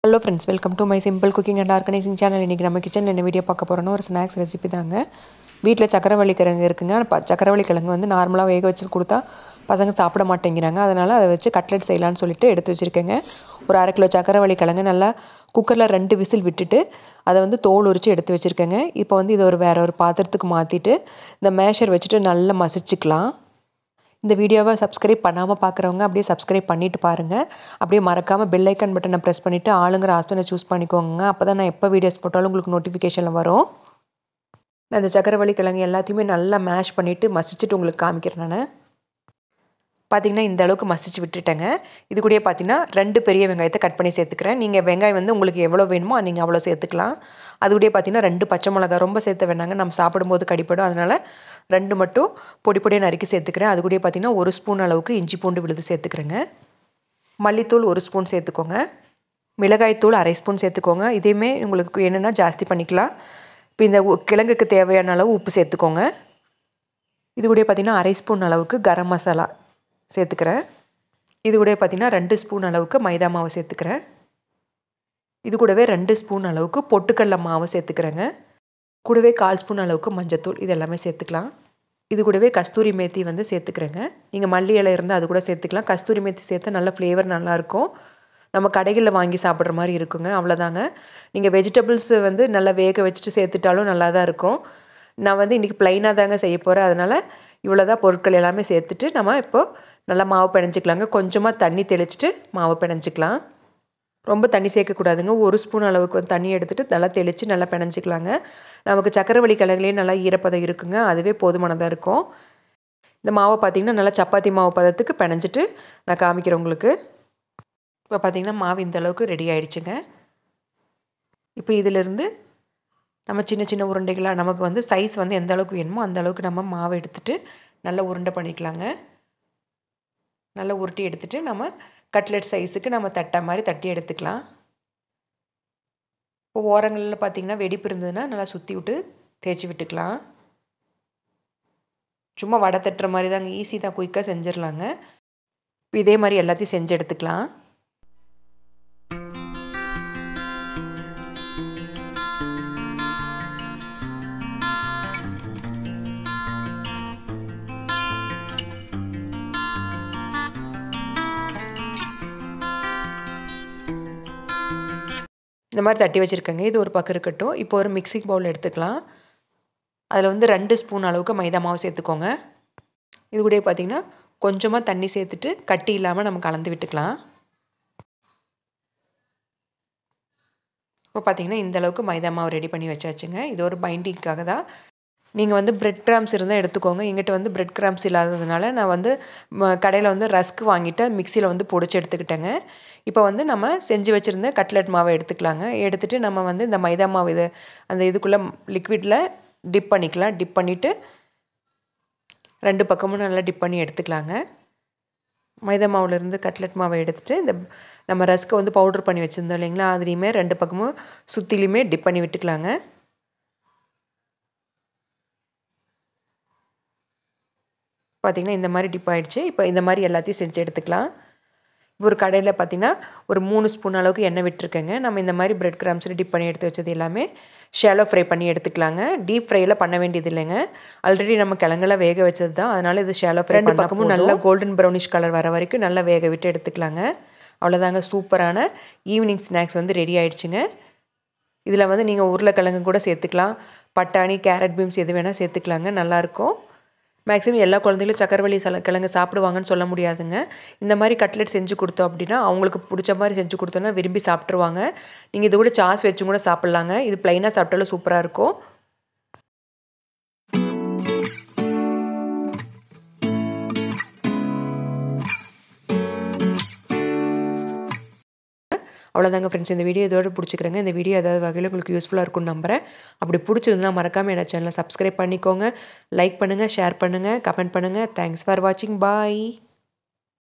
hello friends welcome to my simple cooking and organising channel இன்றைக்கி நம்ம கிச்சனில் என்ன வீடியோ பார்க்க போகிறோன்னா ஒரு ஸ்நாக்ஸ் ரெசிபி தாங்க வீட்டில் சக்கரவள்ளி கிழங்கு இருக்குங்க ப சக்கரவள்ளி கிழங்கு வந்து நார்மலாக வேக வச்சு கொடுத்தா பசங்க சாப்பிட மாட்டேங்கிறாங்க அதனால் அதை வச்சு கட்லெட் செய்யலான்னு சொல்லிட்டு எடுத்து வச்சுருக்கேங்க ஒரு அரை கிலோ சக்கரவள்ளி கிழங்கு நல்லா குக்கரில் ரெண்டு விசில் விட்டுட்டு அதை வந்து தோல் உரித்து எடுத்து வச்சுருக்கேங்க இப்போ வந்து இதை ஒரு வேறு ஒரு பாத்திரத்துக்கு மாற்றிட்டு இந்த மேஷர் வச்சுட்டு நல்லா மசிச்சுக்கலாம் இந்த வீடியோவை சப்ஸ்கிரைப் பண்ணாமல் பார்க்குறவங்க அப்படியே சப்ஸ்கிரைப் பண்ணிவிட்டு பாருங்கள் அப்படியே மறக்காமல் பெல் ஐக்கன் பட்டனை ப்ரெஸ் பண்ணிவிட்டு ஆளுங்கிற ஆப்ஷனை சூஸ் பண்ணிக்கோங்க அப்போ தான் நான் எப்போ வீடியோஸ் போட்டாலும் உங்களுக்கு நோட்டிஃபிகேஷனில் வரும் நான் இந்த சக்கரவள்ளி கிழங்கு எல்லாத்தையுமே நல்லா மேஷ் பண்ணிவிட்டு மசிச்சுட்டு உங்களுக்கு காமிக்கிறேன் நான் பார்த்திங்கன்னா இந்த அளவுக்கு மசிச்சு விட்டுட்டேங்க இது கூடயே பார்த்தீங்கன்னா ரெண்டு பெரிய வெங்காயத்தை கட் பண்ணி சேர்த்துக்கிறேன் நீங்கள் வெங்காயம் வந்து உங்களுக்கு எவ்வளோ வேணுமோ நீங்கள் அவ்வளோ சேர்த்துக்கலாம் அது கூடயே பார்த்தீங்கன்னா ரெண்டு பச்சை மிளகா ரொம்ப சேர்த்த வேணாங்க நம்ம சாப்பிடும்போது கடிப்படும் அதனால் ரெண்டு மட்டும் பொடி பொடியாக நறுக்கி சேர்த்துக்கிறேன் அது கூடயே பார்த்தீங்கன்னா ஒரு ஸ்பூன் அளவுக்கு இஞ்சி பூண்டு விழுது சேர்த்துக்கிறேங்க மல்லித்தூள் ஒரு ஸ்பூன் சேர்த்துக்கோங்க மிளகாய்த்தூள் அரை ஸ்பூன் சேர்த்துக்கோங்க இதையுமே உங்களுக்கு என்னென்னா ஜாஸ்தி பண்ணிக்கலாம் இப்போ இந்த கிழங்குக்கு தேவையான அளவு உப்பு சேர்த்துக்கோங்க இது கூட பார்த்திங்கன்னா அரை ஸ்பூன் அளவுக்கு கரம் மசாலா சேர்த்துக்கிறேன் இது கூட பார்த்திங்கன்னா ரெண்டு ஸ்பூன் அளவுக்கு மைதா மாவு சேர்த்துக்கிறேன் இது கூடவே ரெண்டு ஸ்பூன் அளவுக்கு பொட்டுக்கடல மாவு சேர்த்துக்கிறேங்க கூடவே கால் ஸ்பூன் அளவுக்கு மஞ்சத்தூள் இது எல்லாமே சேர்த்துக்கலாம் இது கூடவே கஸ்தூரி மேத்தி வந்து சேர்த்துக்கிறேங்க நீங்கள் மல்லி இலை இருந்தால் அது கூட சேர்த்துக்கலாம் கஸ்தூரி மேத்தி சேர்த்தா நல்ல ஃப்ளேவர் நல்லாயிருக்கும் நம்ம கடைகளில் வாங்கி சாப்பிட்ற மாதிரி இருக்குங்க அவ்வளோதாங்க நீங்கள் வெஜிடபிள்ஸ் வந்து நல்லா வேக வச்சுட்டு சேர்த்துட்டாலும் நல்லா தான் இருக்கும் நான் வந்து இன்றைக்கி ப்ளைனாக தாங்க செய்ய போகிறேன் அதனால் இவ்வளோ தான் பொருட்கள் எல்லாமே சேர்த்துட்டு நம்ம இப்போது நல்லா மாவு பிணைஞ்சிக்கலாங்க கொஞ்சமாக தண்ணி தெளிச்சிட்டு மாவு பிணைஞ்சிக்கலாம் ரொம்ப தண்ணி சேர்க்கக்கூடாதுங்க ஒரு ஸ்பூன் அளவுக்கு வந்து தண்ணி எடுத்துகிட்டு நல்லா தெளித்து நல்லா பிணைஞ்சிக்கலாங்க நமக்கு சக்கரவள்ளி கிழங்குலேயே நல்லா ஈரப்பதம் இருக்குங்க அதுவே போதுமானதாக இருக்கும் இந்த மாவை பார்த்திங்கன்னா நல்லா சப்பாத்தி மாவு பதத்துக்கு பிணைஞ்சிட்டு நான் காமிக்கிறேன் உங்களுக்கு இப்போ பார்த்திங்கன்னா மாவு இந்த அளவுக்கு ரெடி ஆகிடுச்சுங்க இப்போ இதிலிருந்து நம்ம சின்ன சின்ன உருண்டைகளாக நமக்கு வந்து சைஸ் வந்து எந்த அளவுக்கு வேணுமோ அந்த அளவுக்கு நம்ம மாவை எடுத்துகிட்டு நல்லா உருண்டை பண்ணிக்கலாங்க நல்லா உருட்டி எடுத்துகிட்டு நம்ம கட்லெட் சைஸுக்கு நம்ம தட்டை மாதிரி தட்டி எடுத்துக்கலாம் இப்போ ஓரங்களில் பார்த்திங்கன்னா வெடிப்பு இருந்ததுன்னா நல்லா சுற்றி விட்டு தேய்ச்சி விட்டுக்கலாம் சும்மா வடை தட்டுற மாதிரி தாங்க ஈஸி தான் குயிக்காக செஞ்சிடலாங்க இப்போ இதே மாதிரி எல்லாத்தையும் செஞ்சு எடுத்துக்கலாம் இந்த மாதிரி தட்டி வச்சுருக்கேங்க இது ஒரு பக்கம் இருக்கட்டும் இப்போ ஒரு மிக்சிங் பவுல் எடுத்துக்கலாம் அதில் வந்து ரெண்டு ஸ்பூன் அளவுக்கு மைதா மாவு சேர்த்துக்கோங்க இது கூட பார்த்திங்கன்னா கொஞ்சமாக தண்ணி சேர்த்துட்டு கட்டி இல்லாமல் நம்ம கலந்து விட்டுக்கலாம் இப்போ பார்த்திங்கன்னா இந்த அளவுக்கு மைதா மாவு ரெடி பண்ணி வச்சாச்சுங்க இது ஒரு பைண்டிங்க்காக தான் நீங்கள் வந்து பிரெட் கிராம்ஸ் இருந்தால் எடுத்துக்கோங்க எங்கிட்ட வந்து பிரெட் கிராம்ஸ் இல்லாததுனால நான் வந்து கடையில் வந்து ரஸ்க் வாங்கிட்டு மிக்சியில் வந்து பொடிச்சு எடுத்துக்கிட்டேங்க இப்போ வந்து நம்ம செஞ்சு வச்சுருந்த கட்லெட் மாவை எடுத்துக்கலாங்க எடுத்துகிட்டு நம்ம வந்து இந்த மைதா மாவு இது அந்த இதுக்குள்ளே லிக்விடில் டிப் பண்ணிக்கலாம் டிப் பண்ணிவிட்டு ரெண்டு பக்கமும் நல்லா டிப் பண்ணி எடுத்துக்கலாங்க மைதா மாவுலேருந்து கட்லெட் மாவை எடுத்துகிட்டு இந்த நம்ம ரஸ்க்கை வந்து பவுட்ரு பண்ணி வச்சுருந்தோம் இல்லைங்களா அதுலேயுமே ரெண்டு பக்கமும் சுற்றிலையுமே டிப் பண்ணி விட்டுக்கலாங்க பார்த்திங்கன்னா இந்த மாதிரி டிப் ஆகிடுச்சு இப்போ இந்த மாதிரி எல்லாத்தையும் செஞ்சு எடுத்துக்கலாம் இப்போ ஒரு கடையில் பார்த்திங்கன்னா ஒரு மூணு ஸ்பூன் அளவுக்கு எண்ணெய் விட்டுருக்கேங்க நம்ம இந்த மாதிரி பிரெட் கிராம்ஸில் டிப் பண்ணி எடுத்து வச்சது எல்லாமே ஷேலோ ஃப்ரை பண்ணி எடுத்துக்கலாங்க டீப் ஃப்ரையில் பண்ண வேண்டியது இல்லைங்க ஆல்ரெடி நம்ம கிழங்கெல்லாம் வேக வச்சது தான் அதனால் இது ஷேலோ ஃப்ரை ரெண்டு பக்கமும் நல்லா கோல்டன் ப்ரௌனிஷ் கலர் வர வரைக்கும் நல்லா வேக விட்டு எடுத்துக்கலாங்க அவ்வளோதாங்க சூப்பரான ஈவினிங் ஸ்நாக்ஸ் வந்து ரெடி ஆகிடுச்சுங்க இதில் வந்து நீங்கள் உருளைக்கிழங்கு கூட சேர்த்துக்கலாம் பட்டாணி கேரட் பீன்ஸ் எது வேணால் சேர்த்துக்கலாங்க நல்லாயிருக்கும் மேக்ஸிமம் எல்லா குழந்தைகளும் சக்கரவள்ளி சல கிழங்கு சாப்பிடுவாங்கன்னு சொல்ல முடியாதுங்க இந்த மாதிரி கட்லெட் செஞ்சு கொடுத்தோம் அப்படின்னா அவங்களுக்கு பிடிச்ச மாதிரி செஞ்சு கொடுத்தோன்னா விரும்பி சாப்பிட்ருவாங்க நீங்கள் இது கூட சாஸ் வச்சும் கூட சாப்பிட்லாங்க இது ப்ளைனாக சாப்பிட்டாலும் சூப்பராக இருக்கும் அவ்வளோதாங்க ஃப்ரெண்ட்ஸ் இந்த வீடியோ இதோட பிடிச்சிக்கிறேங்க இந்த வீடியோ ஏதாவது வகையில் உங்களுக்கு யூஸ்ஃபுல்லாக இருக்கும்னு நம்புகிறேன் அப்படி பிடிச்சிருந்தா மறக்காமல் என்ன சேனலை சப்ஸ்கிரைப் பண்ணிக்கோங்க லைக் பண்ணுங்கள் ஷேர் பண்ணுங்கள் கமெண்ட் பண்ணுங்கள் தேங்க்ஸ் ஃபார் வாட்சிங் பாய்